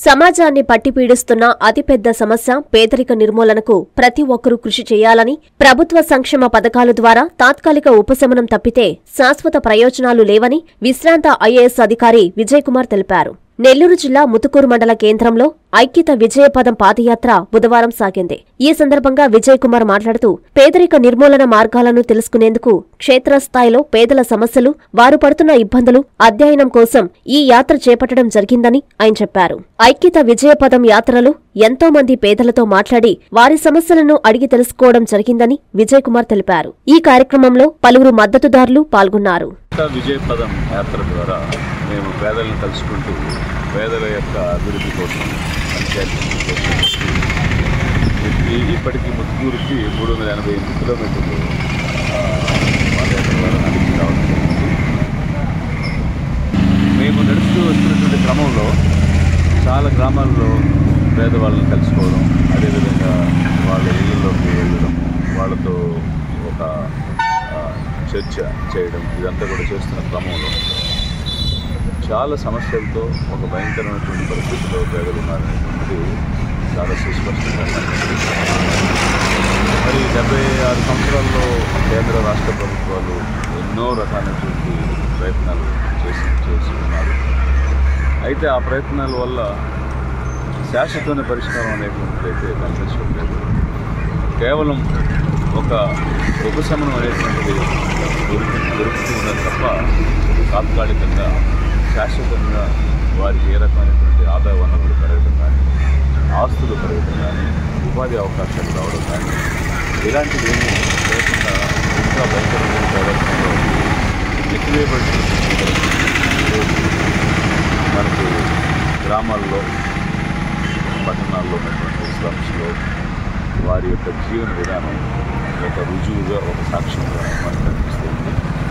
సమాజాన్ని పట్టిపీడిస్తున్న అతిపెద్ద సమస్య పేదరిక నిర్మూలనకు ప్రతి ఒక్కరూ కృషి చేయాలని ప్రభుత్వ సంక్షేమ పథకాల ద్వారా తాత్కాలిక ఉపశమనం తప్పితే శాశ్వత ప్రయోజనాలు లేవని విశ్రాంత ఐఏఎస్ అధికారి విజయ్ కుమార్ తెలిపారు నెల్లూరు జిల్లా ముతుకూరు మండల కేంద్రంలో ఐక్యత విజయపదం పాదయాత్ర బుధవారం సాగింది ఈ సందర్భంగా విజయ్ కుమార్ మాట్లాడుతూ పేదరిక నిర్మూలన మార్గాలను తెలుసుకునేందుకు క్షేత్రస్థాయిలో పేదల సమస్యలు వారు పడుతున్న ఇబ్బందులు అధ్యయనం కోసం ఈ యాత్ర చేపట్టడం జరిగిందని ఆయన చెప్పారు ఐక్యత విజయపదం యాత్రలో ఎంతో మంది పేదలతో మాట్లాడి వారి సమస్యలను అడిగి తెలుసుకోవడం జరిగిందని విజయ్ కుమార్ తెలిపారు ఈ కార్యక్రమంలో పలువురు మద్దతుదారులు పాల్గొన్నారు కొత్త విజయ పదం యాత్ర ద్వారా మేము పేదలను కలుసుకుంటూ పేదల యొక్క అభివృద్ధి కోసం పంచాయతీ కోసం ఈ- ఇప్పటికీ ముత్తుకూరుకి మూడు వందల ఎనభై ఎనిమిది కిలోమీటర్లు ఆ, పాదయాత్ర ద్వారా నడిచి రావడం జరిగింది మేము నడుస్తూ వస్తున్నటువంటి క్రమంలో చాలా గ్రామాల్లో పేదవాళ్ళని కలుసుకోవడం అదేవిధంగా వాళ్ళ ఇళ్ళలోకి వెళ్ళడం వాళ్ళతో ఒక ఆ, చర్చ చేయడం ఇదంతా కూడా చేస్తున్న క్రమంలో చాలా సమస్యలతో ఒక భయంకరమైనటువంటి పరిస్థితిలో పేదలు ఉన్నారనేటువంటిది చాలా సుస్పష్టంగా కనిపిస్తుంది. మరి డెబ్బై ఆరు సంవత్సరాల్లో కేంద్ర రాష్ట్ర ప్రభుత్వాలు ఎన్నో రకాలైనటువంటి ప్రయత్నాలు చేసి చేసి ఉన్నారు అయితే ఆ ప్రయత్నాల వల్ల శాశ్వతమైన పరిష్కారం అనేటువంటిది అయితే కనిపించడం లేదు కేవలం ఒక ఉపశమనం అనేటువంటిది దొరికి దొరుకుతూ ఉన్నది తప్ప తాత్కాలికంగా శాశ్వతంగా వారికి ఏ రకమైనటువంటి ఆదాయ వనరులు పెరగడం కానీ ఆస్తులు పెరగడం కానీ ఉపాధి అవకాశాలు రావడం కానీ ఇలాంటివి ఏమీ లేకుండా ఇంకా భయంకరమైన ప్రదర్శనలో నెట్టివేయబడుతున్న ఈరోజు మనకు గ్రామాల్లో పట్టణాల్లో ఉన్నటువంటి స్లమ్స్లో వారి యొక్క జీవన విధానం ఒక రుజువుగా ఒక సాక్ష్యంగా మనకు కనిపిస్తుంది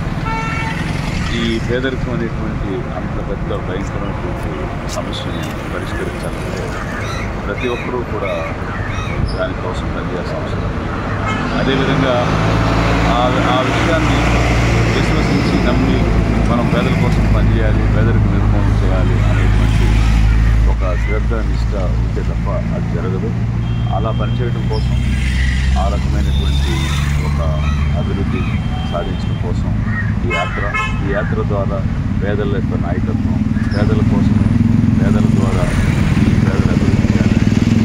ఈ పేదరికం అనేటువంటి అంత పెద్ద భయంకరమైనటువంటి సమస్యని పరిష్కరించాలంటే ప్రతి ఒక్కరూ కూడా దానికోసం పనిచేయాల్సిన అవసరం ఉంది. అదేవిధంగా ఆ ఆ విషయాన్ని విశ్వసించి నమ్మి మనం పేదల కోసం పనిచేయాలి పేదరిక నిర్మూలన చేయాలి అనేటువంటి ఒక శ్రద్ధ నిష్ట ఉంటే తప్ప అది జరగదు అలా పనిచేయడం కోసం ఆ రకమైనటువంటి ఒక అభివృద్ధి సాధించడం కోసం ఈ యాత్ర ఈ యాత్ర ద్వారా పేదల యొక్క నాయకత్వం పేదల కోసం పేదల ద్వారా ఈ పేదల అభివృద్ధి చేయాలి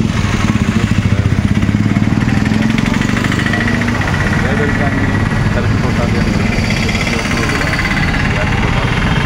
పేదరికాన్ని తరిగిపోతాలి అని ప్రతి ఒక్కరూ కూడా ఈ యాత్రలో పాల్గొనాలి.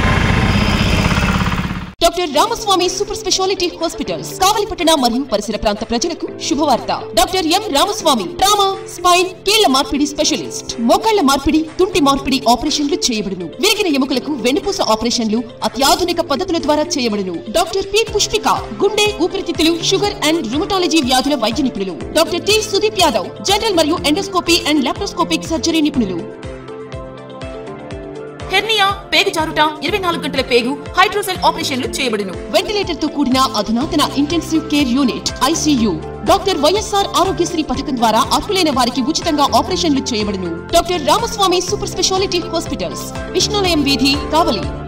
Doctor Ramaswamy super speciality hospitals కావలిపట్టణ మరియు పరిసర ప్రాంత ప్రజలకు శుభవార్త doctor M Ramaswamy trauma spine కీళ్ల మార్పిడి స్పెషలిస్ట్ మోకాళ్ల మార్పిడి తుంటి మార్పిడి ఆపరేషన్లు చేయబడును విరిగిన ఎముకలకు వెన్నుపూస ఆపరేషన్లు అత్యాధునిక పద్ధతుల ద్వారా చేయబడును డాక్టర్ పి పుష్పిక గుండె ఊపిరితిత్తులు షుగర్ అండ్ రుమటాలజీ వ్యాధుల వైద్య నిపుణులు doctor T Sudeep Yadav general మరియు ఎండోస్కోపీ అండ్ లాప్రోస్కోపిక్ సర్జరీ నిపుణులు హెర్నియా పేగు జారుట ఇరవై నాలుగు గంటల పేగు హైడ్రోసెల్ ఆపరేషన్లు చేయబడును వెంటిలేటర్ తో కూడిన అధునాతన intensive care unit ICU doctor YSR Aarogyasri పథకం ద్వారా అర్హులైన వారికి ఉచితంగా ఆపరేషన్లు చేయబడును doctor Ramaswamy super speciality hospitals Vishnulayam వీధి కావలి